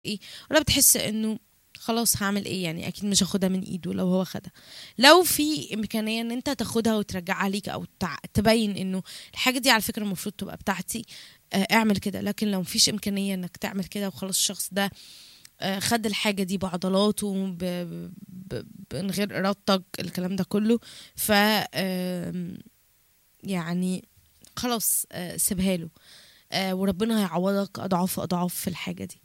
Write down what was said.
ايه ولا بتحس انه خلاص هعمل ايه يعني اكيد مش هاخدها من ايده لو هو خدها لو في امكانيه ان انت تاخدها وترجعها ليك او تع- تبين انه الحاجه دي على فكره المفروض تبقى بتاعتي آه، اعمل كده لكن لو مفيش امكانيه انك تعمل كده وخلاص الشخص ده آه، خد الحاجه دي بعضلاته ب- ب- ب- من غير ارادتك الكلام ده كله ف آم، يعني خلاص آه، سيبها له آه، وربنا هيعوضك اضعاف اضعاف في الحاجه دي